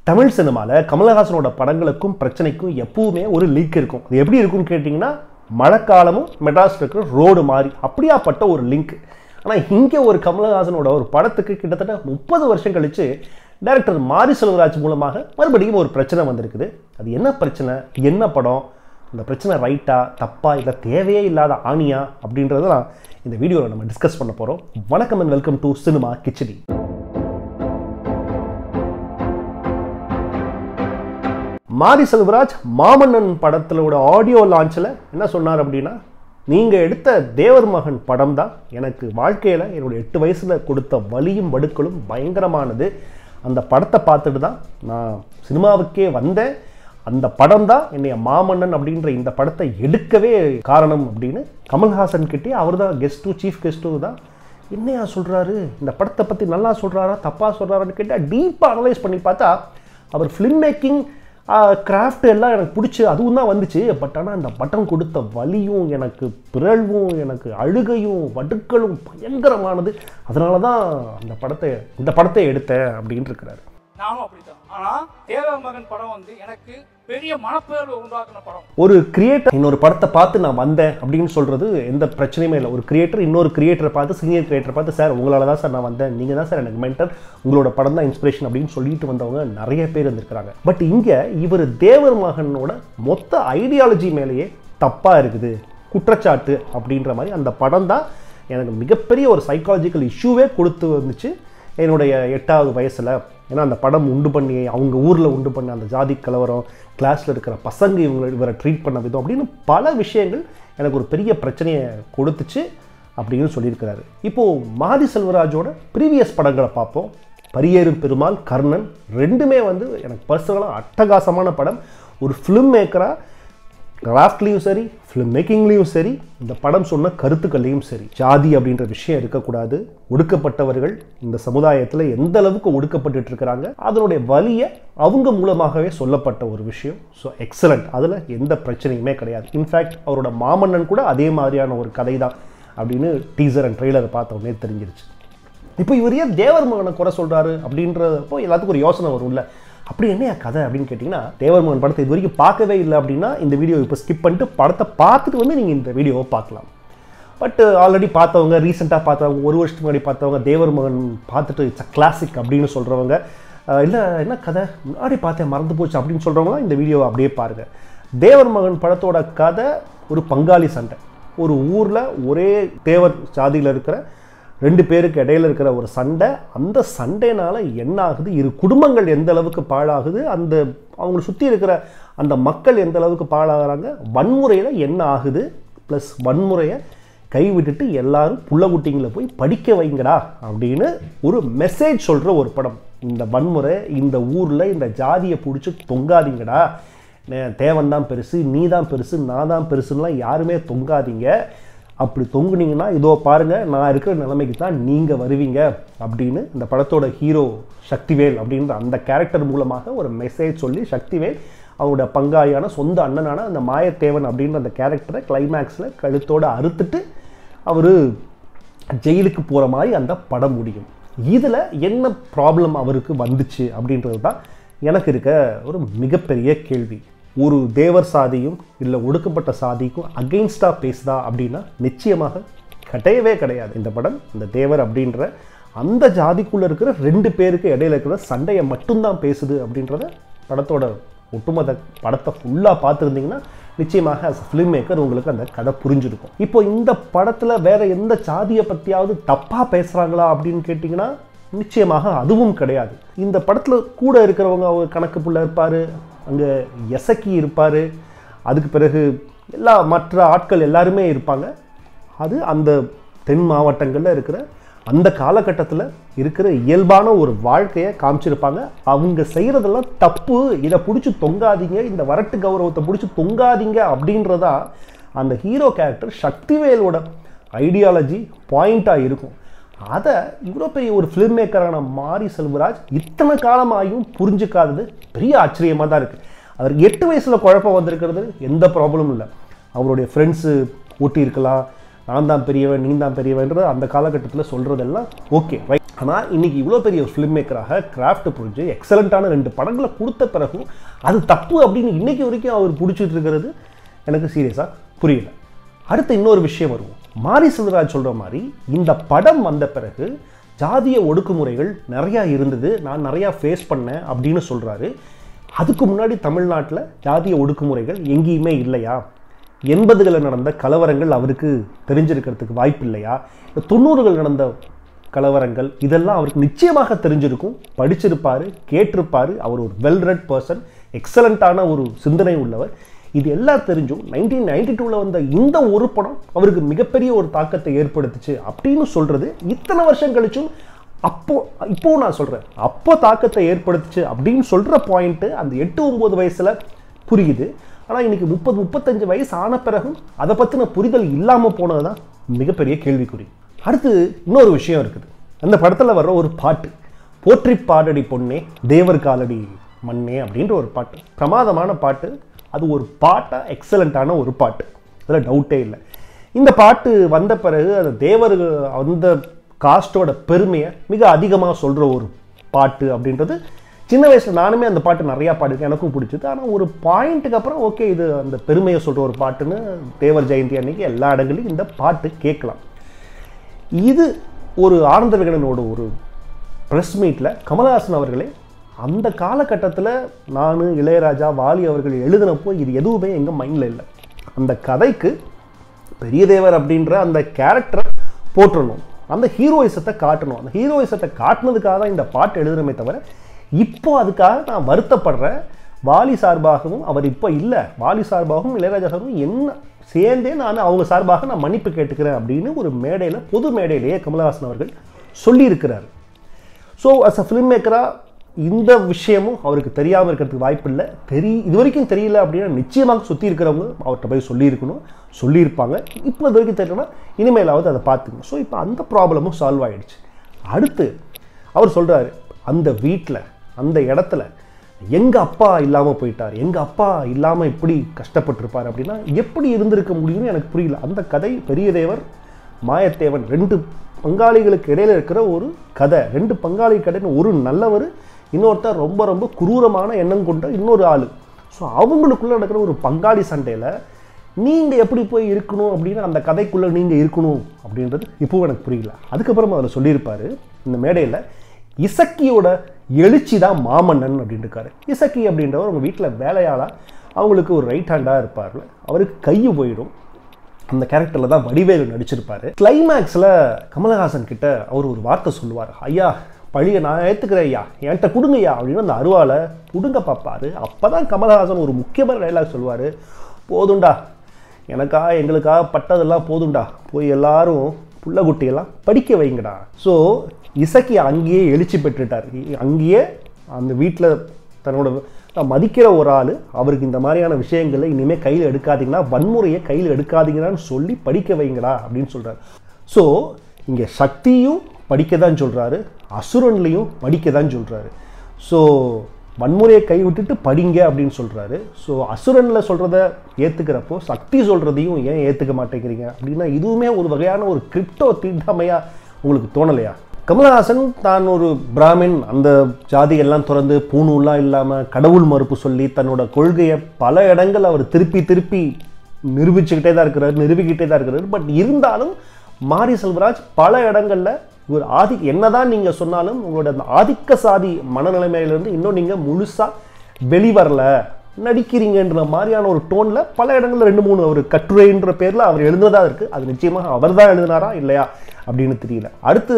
தமிழ் சினிமாவில் கமலஹாசனோட படங்களுக்கும் பிரச்சனைக்கும் எப்பவுமே ஒரு லீக் இருக்கும் அது எப்படி இருக்கும்னு கேட்டிங்கன்னா மழைக்காலமும் மெட்ராஸ் இருக்கிற ரோடு மாதிரி அப்படியாப்பட்ட ஒரு லிங்க் ஆனால் இங்கே ஒரு கமலஹாசனோட ஒரு படத்துக்கு கிட்டத்தட்ட முப்பது வருஷம் கழித்து டைரக்டர் மாரி செல்வராஜ் மூலமாக மறுபடியும் ஒரு பிரச்சனை வந்திருக்குது அது என்ன பிரச்சனை என்ன படம் இந்த பிரச்சனை ரைட்டா தப்பா இல்லை தேவையே இல்லாத ஆணியா அப்படின்றதெல்லாம் இந்த வீடியோவில் நம்ம டிஸ்கஸ் பண்ண போகிறோம் வணக்கம் and welcome to cinema khichdi Mari Selvaraj Maamannan படத்திலோட audio லான்ச்சில் என்ன சொன்னார் அப்படின்னா நீங்கள் எடுத்த தேவர் மகன் படம் தான் எனக்கு வாழ்க்கையில் என்னுடைய எட்டு வயசில் கொடுத்த வலியும் வடுக்களும் பயங்கரமானது அந்த படத்தை பார்த்துட்டு தான் நான் சினிமாவுக்கே வந்தேன் அந்த படம் தான் என்னைய மாமன்னன் அப்படின்ற இந்த படத்தை எடுக்கவே காரணம் அப்படின்னு கமல்ஹாசன் கிட்டே அவர் தான் கெஸ்ட்டு சீஃப் கெஸ்ட்டு தான் என்னையா சொல்கிறாரு இந்த படத்தை பற்றி நல்லா சொல்கிறாரா தப்பாக சொல்கிறாரான்னு கேட்டால் டீப்பாக அனலைஸ் பண்ணி பார்த்தா அவர் ஃபிலிம் மேக்கிங் கிராஃப்ட் எல்லாம் எனக்கு பிடிச்சி அதுவும் தான் வந்துச்சு பட் ஆனால் அந்த பட்டம் கொடுத்த வலியும் எனக்கு பிறழ்வும் எனக்கு அழுகையும் வடுக்களும் பயங்கரமானது அதனால தான் அந்த படத்தை இந்த படத்தை எடுத்தேன் அப்படின்னு இருக்கிறாரு நானும் அப்படித்தான் ஆனா தேவர் மகன் படம் வந்து எனக்கு பெரிய மனப்பேர்வை உண்டாக்குன படம் ஒரு கிரியேட்டர் இன்னொரு படத்தை பார்த்து நான் வந்தேன் அப்படின்னு சொல்றது எந்த பிரச்சனையுமே இல்லை ஒரு கிரியேட்டர் இன்னொரு கிரியேட்டரை பார்த்து சீனியர் கிரியேட்டரை பார்த்து சார் உங்களால தான் சார் நான் வந்தேன் நீங்கள் தான் சார் எனக்கு மென்டர் உங்களோட படம் தான் இன்ஸ்பிரேஷன் அப்படின்னு சொல்லிட்டு வந்தவங்க நிறைய பேர் இருந்திருக்கிறாங்க பட் இங்கே இவர் தேவர் மகனோட மொத்த ஐடியாலஜி மேலேயே தப்பாக இருக்குது குற்றச்சாட்டு அப்படின்ற மாதிரி அந்த படம் தான் எனக்கு மிகப்பெரிய ஒரு சைக்காலஜிக்கல் இஷ்யூவே கொடுத்து வந்துச்சு என்னுடைய எட்டாவது வயசில் ஏன்னா அந்த படம் உண்டு பண்ணி அவங்க ஊரில் உண்டு பண்ண அந்த ஜாதி கலவரம் கிளாஸில் இருக்கிற பசங்க இவங்களை இவரை ட்ரீட் பண்ண விதம் அப்படின்னு பல விஷயங்கள் எனக்கு ஒரு பெரிய பிரச்சனையை கொடுத்துச்சு அப்படின்னு சொல்லியிருக்கிறாரு இப்போது மாரி செல்வராஜோட ப்ரீவியஸ் படங்களை பார்ப்போம் பரியேறும் பெருமாள் கர்ணன் ரெண்டுமே வந்து எனக்கு பர்சனலாக அட்டகாசமான படம் ஒரு ஃபிலிம் மேக்கராக கிராஃப்ட்லேயும் சரி ஃபிலிம் மேக்கிங்லேயும் சரி இந்த படம் சொன்ன கருத்துக்கள்லையும் சரி ஜாதி அப்படின்ற விஷயம் இருக்கக்கூடாது ஒடுக்கப்பட்டவர்கள் இந்த சமுதாயத்தில் எந்த அளவுக்கு ஒடுக்கப்பட்டு இருக்கிறாங்க அதனுடைய வலியை அவங்க மூலமாகவே சொல்லப்பட்ட ஒரு விஷயம் ஸோ எக்ஸலண்ட் அதில் எந்த பிரச்சனையுமே கிடையாது இன்ஃபேக்ட் அவரோட மாமன்னன் கூட அதே மாதிரியான ஒரு கதை தான் அப்படின்னு டீசர் அண்ட் ட்ரெய்லரை பார்த்த உடனே தெரிஞ்சிருச்சு இப்போ இவர் ஏன் தேவர் மகனை குறை சொல்கிறாரு அப்படின்றப்போ எல்லாத்துக்கும் ஒரு யோசனை வரும்ல அப்படி என்ன கதை அப்படின்னு கேட்டிங்கன்னா தேவர் மகன் படத்தை இது வரைக்கும் பார்க்கவே இல்லை அப்படின்னா இந்த வீடியோ இப்போ ஸ்கிப் பண்ணிட்டு படத்தை பார்த்துட்டு வந்து நீங்கள் இந்த வீடியோவை பார்க்கலாம் பட் ஆல்ரெடி பார்த்தவங்க ரீசெண்டாக பார்த்தவங்க ஒரு வருஷத்துக்கு முன்னாடி பார்த்தவங்க தேவர் மகன் பார்த்துட்டு இட்ஸ் அ கிளாசிக் அப்படின்னு சொல்கிறவங்க இல்லை என்ன கதை முன்னாடி பார்த்தேன் மறந்து போச்சு அப்படின்னு சொல்கிறவங்க இந்த வீடியோவை அப்படியே பாருங்கள் தேவர் மகன் படத்தோட கதை ஒரு பங்காளி சண்டை ஒரு ஊரில் ஒரே தேவர் சாதியில் இருக்கிற ரெண்டு பேருக்கு இடையில இருக்கிற ஒரு சண்டை அந்த சண்டைனால என்ன ஆகுது இரு குடும்பங்கள் எந்த அளவுக்கு பாழாகுது அந்த அவங்களை சுற்றி இருக்கிற அந்த மக்கள் எந்த அளவுக்கு பாழாகிறாங்க வன்முறையில் என்ன ஆகுது ப்ளஸ் வன்முறையை கைவிட்டுட்டு எல்லாரும் புள்ளக்குட்டிங்களை போய் படிக்க வைங்கடா அப்படின்னு ஒரு மெசேஜ் சொல்கிற ஒரு படம் இந்த வன்முறை இந்த ஊரில் இந்த ஜாதியை பிடிச்சி தொங்காதீங்கடா தேவன் தான் பெருசு நீ தான் பெருசு நான் தான் பெருசுலாம் யாருமே தொங்காதீங்க அப்படி தொங்குனீங்கன்னா இதோ பாருங்கள் நான் இருக்கிற நிலைமைக்கு தான் நீங்கள் வருவீங்க அப்படின்னு இந்த படத்தோட ஹீரோ சக்திவேல் அப்படின்ற அந்த கேரக்டர் மூலமாக ஒரு மெசேஜ் சொல்லி சக்திவேல் அவங்களோட பங்காளியான சொந்த அண்ணனான அந்த மாயத்தேவன் அப்படின்ற அந்த கேரக்டரை கிளைமேக்ஸில் கழுத்தோடு அறுத்துட்டு அவர் ஜெயிலுக்கு போகிற மாதிரி அந்த படம் முடியும் இதில் என்ன ப்ராப்ளம் அவருக்கு வந்துச்சு அப்படின்றது தான் எனக்கு இருக்க ஒரு மிகப்பெரிய கேள்வி ஒரு தேவர் சாதியும் இல்லை ஒடுக்கப்பட்ட சாதிக்கும் அகெயின்ஸ்டாக பேசுதா அப்படின்னா நிச்சயமாக கிடையவே கிடையாது இந்த படம் இந்த தேவர் அப்படின்ற அந்த ஜாதிக்குள்ளே இருக்கிற ரெண்டு பேருக்கு இடையில இருக்கிற சண்டையை மட்டும்தான் பேசுது அப்படின்றத படத்தோட ஒட்டுமொத்த படத்தை ஃபுல்லாக பார்த்துருந்தீங்கன்னா நிச்சயமாக அஸ் ஃபிலிம் மேக்கர் உங்களுக்கு அந்த கதை புரிஞ்சிருக்கும் இப்போ இந்த படத்தில் வேற எந்த சாதியை பற்றியாவது தப்பாக பேசுகிறாங்களா அப்படின்னு கேட்டிங்கன்னா நிச்சயமாக அதுவும் கிடையாது இந்த படத்தில் கூட இருக்கிறவங்க அவங்க கணக்கு புள்ள இருப்பார் அங்கே எசக்கி இருப்பார் அதுக்கு பிறகு எல்லா மற்ற ஆட்கள் எல்லாருமே இருப்பாங்க அது அந்த தென் மாவட்டங்களில் இருக்கிற அந்த காலகட்டத்தில் இருக்கிற இயல்பான ஒரு வாழ்க்கையை காமிச்சிருப்பாங்க அவங்க செய்கிறதெல்லாம் தப்பு இதை பிடிச்சி தொங்காதீங்க இந்த வரட்டு கௌரவத்தை பிடிச்சி தொங்காதீங்க அப்படின்றதா அந்த ஹீரோ கேரக்டர் சக்திவேலோட ஐடியாலஜி பாயிண்ட்டாக இருக்கும் அதை இவ்வளோ பெரிய ஒரு ஃபிலிம் மேக்கரான மாரி செல்வராஜ் இத்தனை காலமாயும் புரிஞ்சுக்காதது பெரிய ஆச்சரியமாக தான் இருக்குது அவருக்கு எட்டு வயசில் குழப்பம் வந்திருக்கிறது எந்த ப்ராப்ளமும் இல்லை அவருடைய ஃப்ரெண்ட்ஸு ஓட்டி இருக்கலாம் நான் தான் பெரியவன் நீ தான் பெரியவன்றது அந்த காலகட்டத்தில் சொல்கிறதெல்லாம் ஓகே ரைட் ஆனால் இன்னைக்கு இவ்வளோ பெரிய ஃபிலிம் மேக்கராக கிராஃப்ட் புரிஞ்சு எக்ஸலண்ட்டான ரெண்டு படங்களை கொடுத்த பிறகும் அது தப்பு அப்படின்னு இன்னைக்கு வரைக்கும் அவர் பிடிச்சிட்டு இருக்கிறது எனக்கு சீரியஸாக புரியல அடுத்து இன்னொரு விஷயம் வருவோம் மாரி செல்வராஜ் சொல்கிற மாதிரி இந்த படம் வந்த பிறகு ஜாதிய ஒடுக்குமுறைகள் நிறையா இருந்தது நான் நிறையா ஃபேஸ் பண்ணேன் அப்படின்னு சொல்கிறாரு அதுக்கு முன்னாடி தமிழ்நாட்டில் ஜாதிய ஒடுக்குமுறைகள் எங்கேயுமே இல்லையா எண்பதுகளில் நடந்த கலவரங்கள் அவருக்கு தெரிஞ்சிருக்கிறதுக்கு வாய்ப்பு இல்லையா தொண்ணூறுகள் நடந்த கலவரங்கள் இதெல்லாம் அவருக்கு நிச்சயமாக தெரிஞ்சிருக்கும் படிச்சிருப்பாரு கேட்டிருப்பாரு அவர் ஒரு வெல் ரெட் பர்சன் எக்ஸலண்ட்டான ஒரு சிந்தனை உள்ளவர் இது எல்லாம் தெரிஞ்சும் நைன்டீன் நைன்டி டூவில் வந்த இந்த ஒரு படம் அவருக்கு மிகப்பெரிய ஒரு தாக்கத்தை ஏற்படுத்துச்சு அப்படின்னு சொல்றது இத்தனை வருஷம் கழிச்சும் அப்போ இப்போ நான் சொல்றேன் அப்போ தாக்கத்தை ஏற்படுத்துச்சு அப்படின்னு சொல்ற பாயிண்ட் அந்த எட்டு ஒன்பது வயசுல புரியுது ஆனால் இன்னைக்கு முப்பது முப்பத்தஞ்சு வயசு ஆன பிறகும் அதை பற்றின புரிதல் இல்லாமல் போனது தான் மிகப்பெரிய கேள்விக்குறி அடுத்து இன்னொரு விஷயம் இருக்குது அந்த படத்தில் வர்ற ஒரு பாட்டு போற்றி பாடடி பொன்னே தேவர் காலடி மண்ணே அப்படின்ற ஒரு பாட்டு பிரமாதமான பாட்டு அது ஒரு பாட்டாக எக்ஸலண்ட்டான ஒரு பாட்டு அதில் டவுட்டே இல்லை இந்த பாட்டு வந்த பிறகு அந்த தேவர்கள் அந்த காஸ்டோட பெருமையை மிக அதிகமாக சொல்கிற ஒரு பாட்டு அப்படின்றது சின்ன வயசில் நானுமே அந்த பாட்டு நிறையா பாடிருக்கேன் எனக்கும் பிடிச்சது ஆனால் ஒரு பாயிண்ட்டுக்கு அப்புறம் ஓகே இது அந்த பெருமையை சொல்கிற ஒரு பாட்டுன்னு தேவர் ஜெயந்தி அன்னைக்கு எல்லா இடங்களையும் இந்த பாட்டு கேட்கலாம் இது ஒரு ஆனந்த விகடனோட ஒரு ப்ரெஸ் மீட்டில் கமலஹாசன் அவர்களே அந்த காலகட்டத்தில் நான் இளையராஜா வாலி அவர்கள் எழுதினப்போ இது எதுவுமே எங்கள் மைண்டில் இல்லை அந்த கதைக்கு பெரிய தேவர் அப்படின்ற அந்த கேரக்டரை போற்றணும் அந்த ஹீரோயிசத்தை காட்டணும் அந்த ஹீரோயிசத்தை காட்டினதுக்காக தான் இந்த பாட்டு எழுதுறமே தவிர இப்போ அதுக்காக நான் வருத்தப்படுறேன் வாலி சார்பாகவும் அவர் இப்போ இல்லை வாலி சார்பாகவும் இளையராஜா சார்பாகவும் என்ன சேர்ந்தே நான் அவங்க சார்பாக நான் மன்னிப்பு கேட்டுக்கிறேன் அப்படின்னு ஒரு மேடையில் பொது மேடையிலேயே கமலஹாசன் அவர்கள் சொல்லியிருக்கிறார் ஸோ அஸ் அ ஃபிலிம் மேக்கராக இந்த விஷயமும் அவருக்கு தெரியாமல் இருக்கிறதுக்கு வாய்ப்பு இல்லை தெரி இது வரைக்கும் தெரியல அப்படின்னா நிச்சயமாக சுற்றி இருக்கிறவங்க அவர்கிட்ட போய் சொல்லியிருக்கணும் சொல்லியிருப்பாங்க இப்போ இது வரைக்கும் தெரியலனா இனிமேலாவது அதை பார்த்துங்க ஸோ இப்போ அந்த ப்ராப்ளமும் சால்வ் ஆயிடுச்சு அடுத்து அவர் சொல்கிறாரு அந்த வீட்டில் அந்த இடத்துல எங்கள் அப்பா இல்லாமல் போயிட்டார் எங்கள் அப்பா இல்லாமல் இப்படி கஷ்டப்பட்டிருப்பார் அப்படின்னா எப்படி இருந்திருக்க முடியும்னு எனக்கு புரியல அந்த கதை பெரியதேவர் மாயத்தேவன் ரெண்டு பங்காளிகளுக்கு இடையில இருக்கிற ஒரு கதை ரெண்டு பங்காளி கதைன்னு ஒரு நல்லவர் இன்னொருத்தர் ரொம்ப ரொம்ப குரூரமான எண்ணம் கொண்ட இன்னொரு ஆள் ஸோ அவங்களுக்குள்ள நடக்கிற ஒரு பங்காளி சண்டையில் நீங்கள் எப்படி போய் இருக்கணும் அப்படின்னு அந்த கதைக்குள்ளே நீங்கள் இருக்கணும் அப்படின்றது இப்போவும் எனக்கு புரியல அதுக்கப்புறம் அதில் சொல்லியிருப்பாரு இந்த மேடையில் இசக்கியோட எழுச்சி தான் மாமன்னன் அப்படின்னு இருக்காரு இசக்கி அப்படின்றவர் உங்கள் வீட்டில் வேலையாளா அவங்களுக்கு ஒரு ரைட் ஹேண்டாக இருப்பார்ல அவருக்கு கையு போயிடும் அந்த கேரக்டரில் தான் வடிவேலு நடிச்சிருப்பாரு கிளைமேக்ஸில் கமலஹாசன் கிட்ட அவர் ஒரு வார்த்தை சொல்லுவார் ஐயா பழிய நான் ஏற்றுக்கிறேன் ஐயா என்கிட்ட கொடுங்க ஐயா அப்படின்னு அந்த அருவாலை கொடுங்க பார்ப்பாரு அப்போ தான் கமலஹாசன் ஒரு முக்கியமான டைலாக் சொல்லுவார் போதுண்டா எனக்கா எங்களுக்கா பட்டதெல்லாம் போதுண்டா போய் எல்லாரும் புள்ளகுட்டியெல்லாம் படிக்க வைங்கடா ஸோ இசக்கி அங்கேயே எழுச்சி பெற்றுட்டார் அங்கேயே அந்த வீட்டில் தன்னோட நான் மதிக்கிற ஒரு ஆள் அவருக்கு இந்த மாதிரியான விஷயங்களை இனிமேல் கையில் எடுக்காதீங்கன்னா வன்முறையை கையில் எடுக்காதீங்கன்னு சொல்லி படிக்க வைங்கடா அப்படின்னு சொல்கிறார் ஸோ இங்கே சக்தியும் படிக்க தான் சொல்கிறாரு அசுரன்லையும் படிக்க தான் சொல்கிறாரு ஸோ வன்முறையை கை விட்டுட்டு படிங்க அப்படின்னு சொல்கிறாரு ஸோ அசுரனில் சொல்கிறத ஏற்றுக்கிறப்போ சக்தி சொல்கிறதையும் ஏன் ஏற்றுக்க மாட்டேங்கிறீங்க அப்படின்னா இதுவுமே ஒரு வகையான ஒரு கிரிப்டோ தீண்டாமையாக உங்களுக்கு தோணலையா கமலஹாசன் தான் ஒரு பிராமின் அந்த ஜாதியெல்லாம் திறந்து பூணூலாம் இல்லாமல் கடவுள் மறுப்பு சொல்லி தன்னோட கொள்கையை பல இடங்கள் அவர் திருப்பி திருப்பி நிரூபிச்சுக்கிட்டே தான் இருக்கிறார் நிரூபிக்கிட்டே தான் இருக்கிறார் பட் இருந்தாலும் மாரி செல்வராஜ் பல இடங்களில் ஒரு ஆதி என்னதான் நீங்கள் சொன்னாலும் உங்களோட அந்த ஆதிக்க சாதி மனநிலைமையிலேருந்து இன்னும் நீங்கள் முழுசாக வெளிவரல நடிக்கிறீங்கன்ற மாதிரியான ஒரு டோனில் பல இடங்களில் ரெண்டு மூணு அவர் கட்டுரைன்ற பேரில் அவர் எழுதுனதா இருக்குது அது நிச்சயமாக அவர் தான் எழுதினாரா இல்லையா அப்படின்னு தெரியல அடுத்து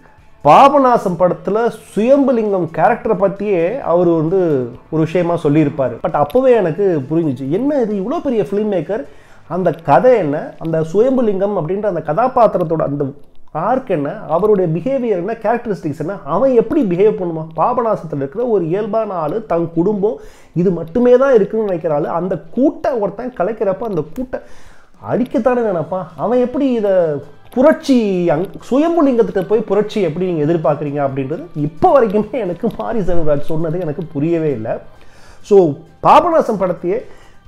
பாபநாசம் படத்தில் சுயம்புலிங்கம் கேரக்டரை பற்றியே அவர் வந்து ஒரு விஷயமா சொல்லியிருப்பார் பட் அப்போவே எனக்கு புரிஞ்சிச்சு என்ன இது இவ்வளோ பெரிய ஃபிலிம் மேக்கர் அந்த கதை என்ன அந்த சுயம்புலிங்கம் அப்படின்ற அந்த கதாபாத்திரத்தோட அந்த ஆர்க் என்ன அவருடைய பிஹேவியர் என்ன கேரக்டரிஸ்டிக்ஸ் என்ன அவன் எப்படி பிஹேவ் பண்ணுவான் பாபநாசத்தில் இருக்கிற ஒரு இயல்பான ஆள் தன் குடும்பம் இது மட்டுமே தான் இருக்குன்னு நினைக்கிற ஆள் அந்த கூட்டை ஒருத்தன் கலைக்கிறப்ப அந்த கூட்டை அடிக்கத்தானே நினைப்பான் அவன் எப்படி இதை புரட்சி அங் சுயம்புலிங்கத்திட்ட போய் புரட்சி எப்படி நீங்கள் எதிர்பார்க்குறீங்க அப்படின்றது இப்போ வரைக்குமே எனக்கு மாரி செல்வராஜ் சொன்னது எனக்கு புரியவே இல்லை ஸோ பாபநாசம் படத்தையே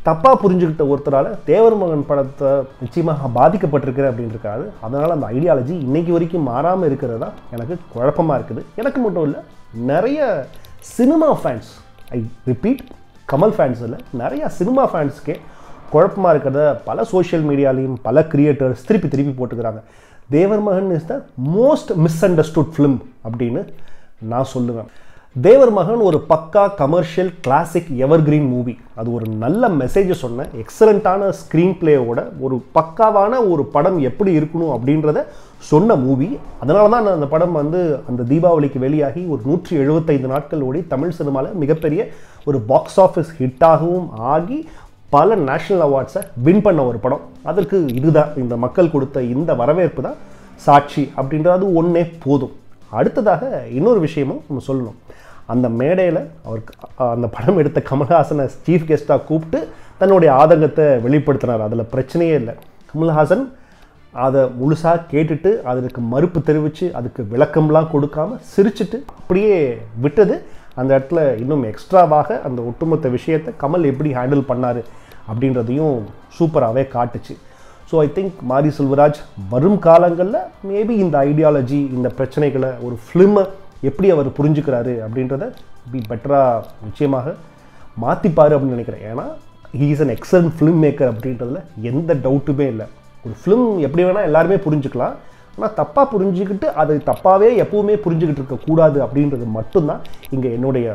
தப்பாக புரிஞ்சுக்கிட்ட ஒருத்தரால் தேவர் மகன் படத்தை நிச்சயமாக பாதிக்கப்பட்டிருக்கிற அப்படின்னு இருக்காது அதனால் அந்த ஐடியாலஜி இன்னைக்கு வரைக்கும் மாறாமல் இருக்கிறது தான் எனக்கு குழப்பமாக இருக்குது எனக்கு மட்டும் இல்லை நிறைய cinema fans I repeat Kamal fans இல்லை நிறைய சினிமா ஃபேன்ஸ்க்கே குழப்பமாக இருக்கிறத பல சோஷியல் மீடியாலையும் பல கிரியேட்டர்ஸ் திருப்பி திருப்பி போட்டுக்கிறாங்க Thevar Magan is the most misunderstood film அப்படின்னு நான் சொல்லுவேன் தேவர் மகன் ஒரு பக்கா கமர்ஷியல் கிளாசிக் எவர்கிரீன் மூவி அது ஒரு நல்ல மெசேஜை சொன்ன எக்ஸலண்ட்டான ஸ்க்ரீன் பிளேயோட ஒரு பக்காவான ஒரு படம் எப்படி இருக்கணும் அப்படின்றத சொன்ன மூவி அதனால தான் அந்த படம் வந்து அந்த தீபாவளிக்கு வெளியாகி ஒரு நூற்றி எழுபத்தைந்து நாட்கள் ஓடி தமிழ் சினிமாவில் மிகப்பெரிய ஒரு பாக்ஸ் ஆஃபீஸ் ஹிட்டாகவும் ஆகி பல நேஷ்னல் அவார்ட்ஸை வின் பண்ண ஒரு படம் அதற்கு இதுதான் இந்த மக்கள் கொடுத்த இந்த வரவேற்பு தான் சாட்சி அப்படின்றது ஒன்றே போதும் அடுத்ததாக இன்னொரு விஷயமும் நம்ம சொல்லணும் அந்த மேடையில் அவருக்கு அ- அந்த படம் எடுத்த கமல்ஹாசனை சீஃப் கெஸ்ட்டாக கூப்பிட்டு தன்னுடைய ஆதங்கத்தை வெளிப்படுத்தினார் அதில் பிரச்சனையே இல்லை கமல்ஹாசன் அதை முழுசாக கேட்டுட்டு அதற்கு மறுப்பு தெரிவித்து அதுக்கு விளக்கம்லாம் கொடுக்காம சிரிச்சிட்டு அப்படியே விட்டது அந்த இடத்துல இன்னும் எக்ஸ்ட்ராவாக அந்த ஒட்டுமொத்த விஷயத்தை கமல் எப்படி ஹேண்டில் பண்ணார் அப்படின்றதையும் சூப்பராகவே காட்டுச்சு ஸோ ஐ திங்க் மாரி செல்வராஜ் வரும் காலங்களில் மேபி இந்த ஐடியாலஜி இந்த பிரச்சனைகளை ஒரு ஃபிலிமை எப்படி அவர் புரிஞ்சுக்கிறாரு அப்படின்றத பி பெட்டராக நிச்சயமாக மாற்றிப்பார் அப்படின்னு நினைக்கிறேன் ஏன்னா he is an excellent film maker அப்படின்றதுல எந்த டவுட்டுமே இல்லை ஒரு ஃபிலிம் எப்படி வேணால் எல்லாருமே புரிஞ்சுக்கலாம் ஆனால் தப்பாக புரிஞ்சுக்கிட்டு அது தப்பாகவே எப்பவுமே புரிஞ்சுக்கிட்டு இருக்கக்கூடாது அப்படின்றது மட்டும்தான் இங்கே என்னுடைய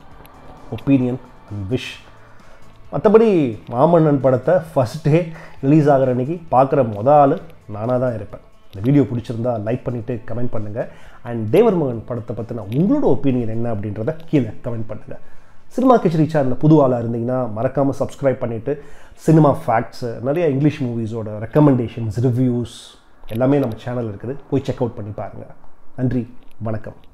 ஒப்பீனியன் அண்ட் விஷ் மற்றபடி மாமன்னன் படத்தை ஃபஸ்ட் டே ரிலீஸ் ஆகிற அன்னைக்கு பார்க்குற மொத ஆள் நானாக தான் இருப்பேன் இந்த வீடியோ பிடிச்சிருந்தா லைக் பண்ணிவிட்டு கமெண்ட் பண்ணுங்கள் அண்ட் தேவர் மகன் படத்தை பற்றின உங்களோட ஒப்பீனியன் என்ன அப்படின்றத கீழே கமெண்ட் பண்ணுங்கள் சினிமா கிச்சரி சேனலில் புது ஆளாக இருந்தீங்கன்னா மறக்காமல் சப்ஸ்கிரைப் பண்ணிவிட்டு சினிமா ஃபேக்ட்ஸு நிறைய இங்கிலீஷ் மூவிஸோட ரெக்கமெண்டேஷன்ஸ் ரிவ்யூஸ் எல்லாமே நம்ம சேனல் இருக்குது போய் செக் அவுட் பண்ணி பாருங்கள் நன்றி வணக்கம்